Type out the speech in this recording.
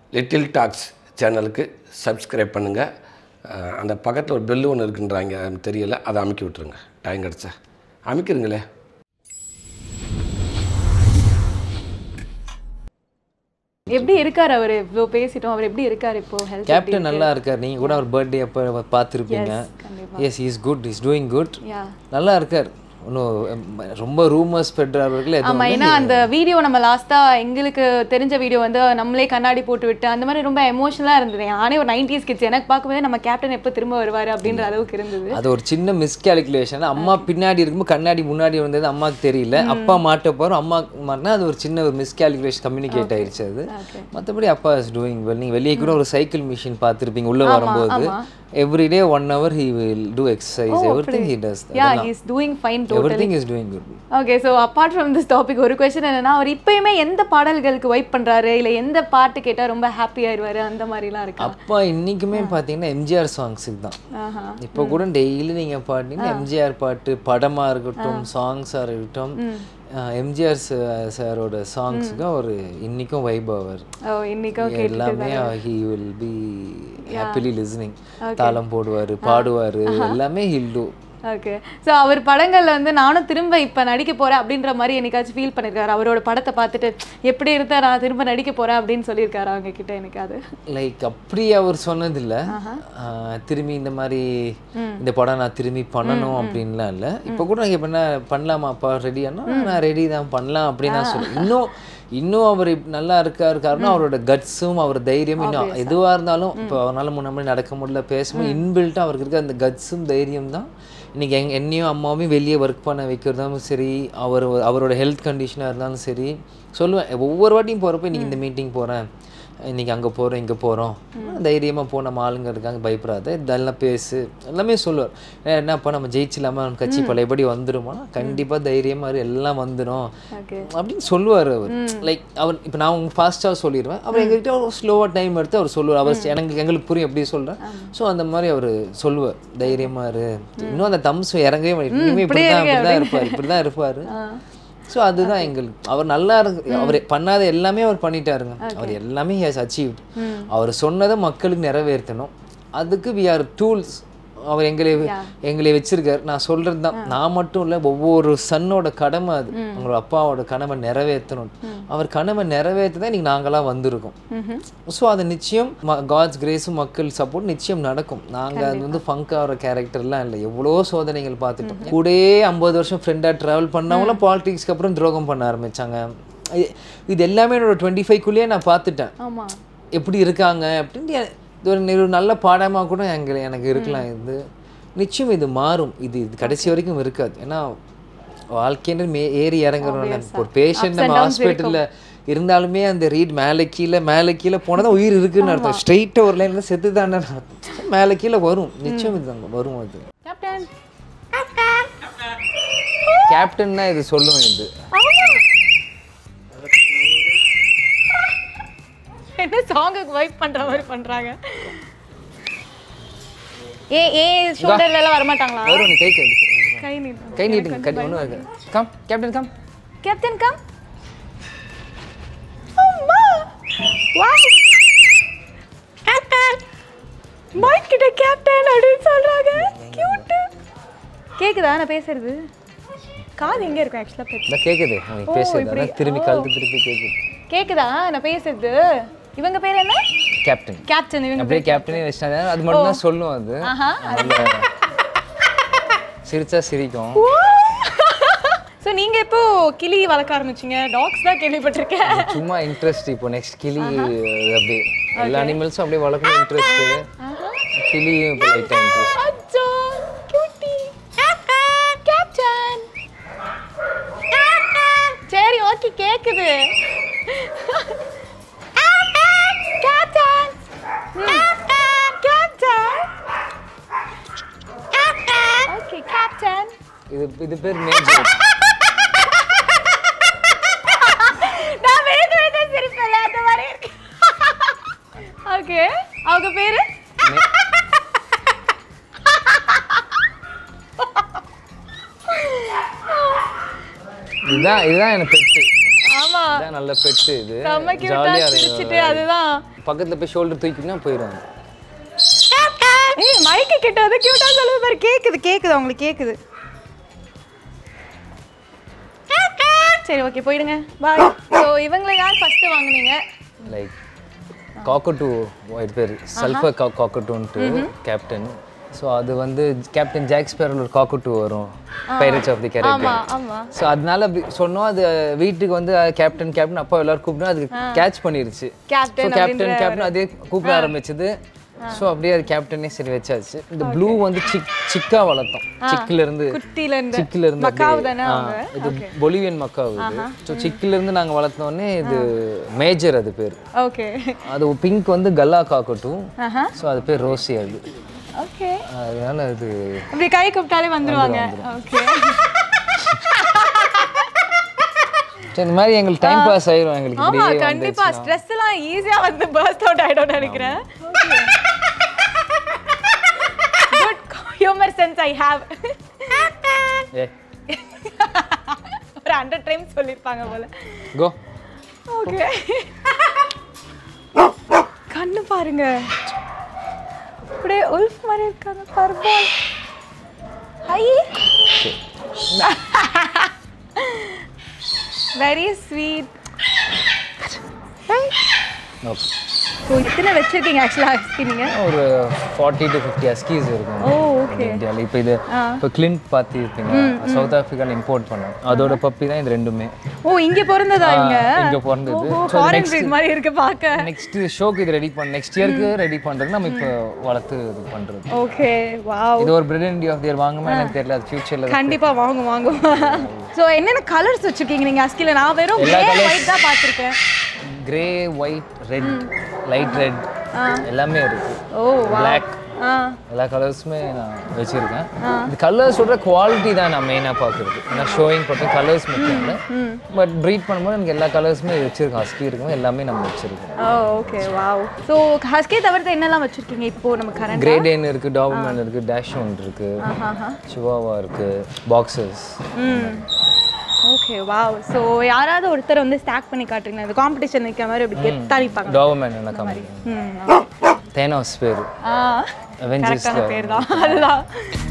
Little tax சேனலுக்கு subscribe பண்ணுங்கள் அந்த பக்கத்தில் ஒரு பெல்லு ஒன்று இருக்குன்றாங்க அது தெரியல அதை அமுக்கி விட்ருங்க டைம் கிடச்சா அமுக்கிருங்களே எப்படி இருக்காரு அவர் இவ்வளோ பேசிட்டோம் அவர் எப்படி இருக்காரு இப்போ ஹெல்த் கேப்டன் நல்லா இருக்கார் நீங்கள் கூட அவர் பர்த்டே அப்போ பார்த்துருப்பீங்க கண்டிப்பா yes is good is doing good yeah நல்லா இருக்கார் இன்னும் ரொம்ப ரூமர்ஸ் பெற்றவர்கள் எதுவும் ஆமா ஏன்னா அந்த வீடியோ நம்ம லாஸ்டா எங்களுக்கு தெரிஞ்ச வீடியோ வந்து நம்மளே கண்ணாடி போட்டு விட்டு அந்த மாதிரி ரொம்ப எமோஷனலா இருந்தது நானே ஒரு நைன்டிஸ் கிட்ஸ் எனக்கு பார்க்கும்போது நம்ம கேப்டன் எப்போ திரும்ப வருவாரு அப்படின்ற அளவுக்கு இருந்தது அது ஒரு சின்ன மிஸ்கால்குலேஷன் அம்மா பின்னாடி இருக்கும்போது கண்ணாடி முன்னாடி வந்தது அம்மாவுக்கு தெரியல அப்பா மாட்ட போகிறோம் அம்மா மாட்டினா அது ஒரு சின்ன ஒரு மிஸ்கால்குலேஷன் கம்யூனிகேட் ஆயிடுச்சு அது Okay. மற்றபடி அப்பா இஸ் டூயிங் வெல் நீங்கள் வெளியே கூட ஒரு சைக்கிள் மிஷின் பார்த்துருப்பீங்க உள்ளே வரும்போது everyday one hour he will do exercise everything he does yeah is doing fine everything is doing good okay so apart from this topic ஒரு question என்னன்னா அவர் இப்பயுமே எந்த பாடல்களுக்கு வைப் பண்றாரு இல்ல எந்த பாட்டு கேட்டா ரொம்ப ஹாப்பி ஆயிடுவாரு அந்த மாதிரிலாம் இருக்கா அப்பா இன்னைக்குமே பார்த்தீங்கன்னா எம்ஜிஆர் சாங்ஸுக்கு தான் ஆஹா இப்போ கூட டெய்லி நீங்கள் பாட்டீங்கன்னா எம்ஜிஆர் பாட்டு படமாக இருக்கட்டும் சாங்ஸாக இருக்கட்டும் எம்ஜிஆர் சாரோட சாங்ஸுக்கு அவர் இன்னைக்கும் வைப் ஆவார் ஓ இன்னைக்கும் கேட்டு எல்லாமே he will be happily listening தாளம் போடுவார் பாடுவார் எல்லாமே ஹில் டூ ஓகே ஸோ அவர் படங்கள்ல வந்து நானும் திரும்ப இப்போ நடிக்க போறேன் அப்படின்ற மாதிரி என்னைக்காச்சும் ஃபீல் பண்ணியிருக்காரு அவரோட படத்தை பார்த்துட்டு எப்படி இருந்தா நான் திரும்ப நடிக்க போறேன் அப்படின்னு சொல்லியிருக்காரு அவங்க கிட்ட எனக்கு அது லைக் அப்படி அவர் சொன்னதில்ல ஆஹ், திரும்பி இந்த மாதிரி இந்த படம் நான் திரும்பி பண்ணணும் அப்படின்லாம் இல்லை இப்போ கூட நான் பண்ண பண்ணலாமாப்பா ரெடியானா நான் ரெடி தான் பண்ணலாம் அப்படின்னு நான் சொல்லுவேன் இன்னும் இன்னும் அவர் இப்ப நல்லா இருக்காரு காரணம் அவரோட கட்ஸும் அவர் தைரியம் இன்னும் எதுவாக இருந்தாலும் இப்போ அவரால் முன்னாடி நடக்க முடியல பேசும்போது இன்பில்ட்டாக அவருக்கு இருக்க அந்த கட்ஸும் தைரியம் தான் இன்னைக்கு எங் என்னையும் அம்மாவையும் வெளியே ஒர்க் பண்ண வைக்கிறதும் சரி அவர் அவரோட ஹெல்த் கண்டிஷனாக இருந்தாலும் சரி சொல்லுவேன் ஒவ்வொரு வாட்டியும் போகிறப்ப இன்னைக்கு இந்த மீட்டிங் போகிறேன் இன்னைக்கு அங்கே போகிறோம் இங்கே போகிறோம் தைரியமாக போ நம்ம ஆளுங்க இருக்காங்க பயப்படாத இதெல்லாம் பேசு எல்லாமே சொல்லுவார் "ஏ, என்னப்பா நம்ம ஜெயிச்சில்லாமல் நம்ம கட்சி பழையபடி வந்துருமா கண்டிப்பாக தைரியமாக இரு, எல்லாம் வந்துடும் ஓகே அப்படின்னு சொல்லுவார் அவர் லைக் அவர் இப்போ நான் உங்க ஃபாஸ்ட்டாக சொல்லிடுவேன் அவர் எங்ககிட்ட ஸ்லோவாக டைம் எடுத்து அவர் சொல்லுவார் அவர் எனக்கு எங்களுக்கு புரியும் எப்படி சொல்கிறேன் ஸோ அந்த மாதிரி அவர் சொல்லுவார் தைரியமா இரு இன்னும் அந்த தம்ஸ் இறங்கவே மாட்டேங்குது இனிமே இப்படி தான் இப்படி தான் இருப்பார் இப்படி தான் இருப்பார் ஸோ அதுதான் எங்களுக்கு அவர் நல்லா இருக்கு அவர் பண்ணாத எல்லாமே அவர் பண்ணிட்டாருங்க அவர் எல்லாமே ஹேஸ் அச்சீவ்ட் அவர் சொன்னதை மக்களுக்கு நிறைவேற்றணும் அதுக்கு வி ஆர் டூல்ஸ் அவர் எங்களை எங்களை வச்சிருக்காரு நான் சொல்றது தான் நான் மட்டும் இல்லை ஒவ்வொரு சன்னோட கடமை அது உங்களோட அப்பாவோட கடமை நிறைவேற்றணும் அவர் கடமை நிறைவேற்ற தான் இன்னைக்கு நாங்களாம் வந்திருக்கோம் ஸோ அது நிச்சயம் காட்ஸ் கிரேஸும் மக்கள் சப்போர்ட் நிச்சயம் நடக்கும் நாங்க அது வந்து ஃபங்க் ஆகிற கேரக்டர்லாம் இல்லை எவ்வளோ சோதனைகள் பார்த்துட்டோம் கூடயே ஐம்பது வருஷம் ஃப்ரெண்டாக ட்ராவல் பண்ணவங்களும் பாலிடிக்ஸ்க்கு அப்புறம் துரோகம் பண்ண ஆரம்பிச்சாங்க இது- இது எல்லாமே என்னோட டுவெண்ட்டி ஃபைவ்க்குள்ளேயே நான் பார்த்துட்டேன் ஆமா எப்படி இருக்காங்க அப்படின்ட்டு எ- இது ஒரு நி- ஒரு நல்ல பாடமாக கூட எங்க எனக்கு இருக்கலாம் இது நிச்சயம் இது மாறும் இது இது கடைசி வரைக்கும் இருக்காது ஏன்னா வாழ்க்கைன்னு மே ஏறி இறங்குறோம் இப்போ ஒரு பேஷண்ட் நம்ம ஹாஸ்பிட்டலில் இருந்தாலுமே அந்த ரீட் மேலே கீழே மேலே கீழே போனால் உயிர் இருக்குன்னு அர்த்தம் ஸ்ட்ரெயிட்டாக ஒரு லைனில் செத்து தானே மேலே கீழே வரும் நிச்சயம் இது அங்கே வரும் அது கேப்டன் கேப்டன் தான் இது சொல்லுவேன் இது என்ன சாங்குக்கு வைப் பண்ற மாதிரி பண்றாங்க ஏ ஏ ஷோல்டர்ல எல்லாம் வர மாட்டாங்களா வரும் நீ கை கை கை நீட்டும் கை நீட்டுங்க கட்டி ஒன்றும் இருக்கு come captain come captain come அம்மா வாவ் கேப்டன் மைக் கிட்ட கேப்டன் அப்படின்னு சொல்றாங்க கியூட் கேக்குதா நான் பேசுறது காது எங்க இருக்கும் ஆக்சுவலா பேச இந்த கேட்குது உங்களுக்கு பேசுறது அதான் திரும்பி கழுத்து திருப்பி கேட்குது கேக்குதா நான் பேசுறது இவங்க பேர் என்ன கேப்டன் கேப்டன் இவங்க அப்படியே கேப்டனே வச்சிட்டாங்க அது மட்டும் தான் சொல்லும் அது ஆஹா அதுல சிரிச்சா சிரிக்கும் ஸோ நீங்க இப்போ கிளி வளர்க்க ஆரம்பிச்சீங்க டாக்ஸ் தான் கேள்விப்பட்டிருக்கேன் சும்மா இன்ட்ரெஸ்ட் இப்போ நெக்ஸ்ட் கிளி அது அப்படியே எல்லா அனிமல்ஸும் அப்படியே வளர்க்கணும் இன்ட்ரெஸ்ட் கிளியும் இப்போ லைட்டாக இன்ட்ரெஸ்ட் அச்சோ கியூட்டி கேப்டன் சரி ஓகே கேக்குது கேப்டன் கேப்டன் ஓகே கேப்டன் இது இது பேர் மேஜர் நான் வேக வேக சிரிப்பேன் அந்த மாதிரி இருக்கு ஓகே அவங்க பேரு இதுதான் இதுதான் எனக்கு பெட்டு ஆமா இதுதான் நல்ல பெட்டு இது செம்ம கியூட்டா ஜாலியாக சிரிச்சிட்டு இருக்கு அதுதான் பக்கத்தில் போய் ஷோல்டர் தூக்கினா போயிடுவாங்க ஏய் மைக்கு கிட்ட வந்து கியூட்டா சொல்லுது பாரு கேக்குது கேக்குது உங்களுக்கு கேக்குது சரி ஓகே போயிடுங்க பாய் ஸோ இவங்களை யார் ஃபர்ஸ்ட் வாங்குனீங்க லைக் காக்கட்டூ இது பேர் சல்ஃபர் கா காக்கட்டூன்ட்டு கேப்டன் ஸோ அது வந்து கேப்டன் ஜாக் ஸ்பேரில் ஒரு காக்கட்டூ வரும் பைரட்ஸ் ஆஃப் தி ஆமா கேரக்டர் ஆமா ஸோ அதனால அப்படி சொன்னோம் அது வீட்டுக்கு வந்து கேப்டன் கேப்டன் அப்பா எல்லாரும் கூப்பிட்டு அது கேட்ச் பண்ணிருச்சு Captain ஸோ கேப்டன் கேப்டன் அதே கூப்பிட ஆரம்பிச்சது ஸோ அப்படியே அது கேப்டனே சரி வச்சாச்சு இந்த ப்ளூ வந்து சிக் சிக்கா வளர்த்தோம் சிக்கில இருந்து குட்டில இருந்து சிக்கில இருந்து மக்காவு அப்படியே- தானே ஆ, அவங்க? இது பொலிவியன் மக்காவு இது ஸோ சிக்கில இருந்து நாங்க வளர்த்தோடனே இது மேஜர் அது பேர் ஓகே அது பிங்க் வந்து கல்லா காக்கட்டும் ஆஹா ஸோ அது பேர் ரோசி அது ஓகே அதனால அது இப்படி கை கூப்பிட்டாலே வந்துருவாங்க ஓகே சரி, இந்த மாதிரி எங்களுக்கு டைம் பாஸ் ஆயிரும் எங்களுக்கு ஆமா இப்படியே கண்டிப்பா ஸ்ட்ரெஸ் எல்லாம் ஈஸியா வந்து பர்ஸ்ட் அவுட் ஆயிடும் நினைக்கிறேன் good humour sense I have a ஒரு ஹண்ட்ரட் டைம் சொல்லிருப்பாங்க போல கோ ஓகே கண்ணு பாருங்க அப்படியே உல்ஃப் மாதிரி இருக்காங்க purple hi very sweet okay so இத்தனை வச்சிருக்கீங்க ஆக்சுவலாக நீங்க ஒரு ஃபார்ட்டி டு ஃபிஃப்டி அஸ்கீஸ் இருக்கும் ஓ ஓகே இந்தியாவில் இப்போ இது இப்போ கிளின்ட் பார்த்துருப்பீங்க சவுத் ஆஃப்ரிக்காவில் இம்போர்ட் பண்ணோம் அதோட பப்பி தான் இது ரெண்டுமே ஓ இங்க பிறந்ததா இங்க இங்கே பிறந்தது ஓ ஸோ ஃபாரின் பிரீட் மாதிரி இருக்கு பார்க்க நெக்ஸ்ட் ஷோக்கு இது ரெடி பண்ண நெக்ஸ்ட் இயர்க்கு ரெடி பண்ணுறது நம்ம இப்போ வளர்த்து இது பண்ணுறது ஓகே வாவ் இது ஒரு பிரெட் இண்டியா ஆஃப் இயர் வாங்குமா எனக்கு தெரியல அது ஃபியூச்சரில் கண்டிப்பா வாங்க வாங்க சோ என்னென்ன கலர்ஸ் வச்சிருக்கீங்க நீங்க அஸ்கில நான் வெறும் எல்லா கிரே colours. ஒயிட் தான் பார்த்திருக்கேன் grey white red light red எல்லாமே இருக்கு ஓ பிளாக் ஆ எல்லா கலர்ஸுமே நான் வச்சுருக்கேன் இந்த கலர்ஸோட குவாலிட்டி தான் நான் மெயினாக பார்க்குறது நான் ஷோயிங் போட்டு கலர்ஸ் முக்கியம் இல்லை பட் ப்ரீட் பண்ணும்போது எனக்கு எல்லா கலர்ஸுமே வச்சுருக்கோம் ஹஸ்கி இருக்கும் எல்லாமே நம்ம வச்சுருக்கோம் oh okay wow so husky தவிர்த்து என்னெல்லாம் வச்சிருக்கீங்க இப்போ நம்ம கரண்ட் கிரேடேன் இருக்குது டாபர்மேன் இருக்குது டேஷ் ஒன் இருக்குது ஆஹா சிவாவா இருக்குது பாக்ஸஸ் ம் ஓகே வாவ் சோ யாராவது ஒருத்தர் வந்து ஸ்டாக் பண்ணி காட்டுறீங்க இந்த காம்படிஷன் நிக்கிற மாதிரி அப்படி கெத்தா நிப்பாங்க டாபர்மேன் என்ன கம்மி ம் தேனாஸ் பேர் ஆ அவெஞ்சர்ஸ் கரெக்டான பேர் தான் அதுதான்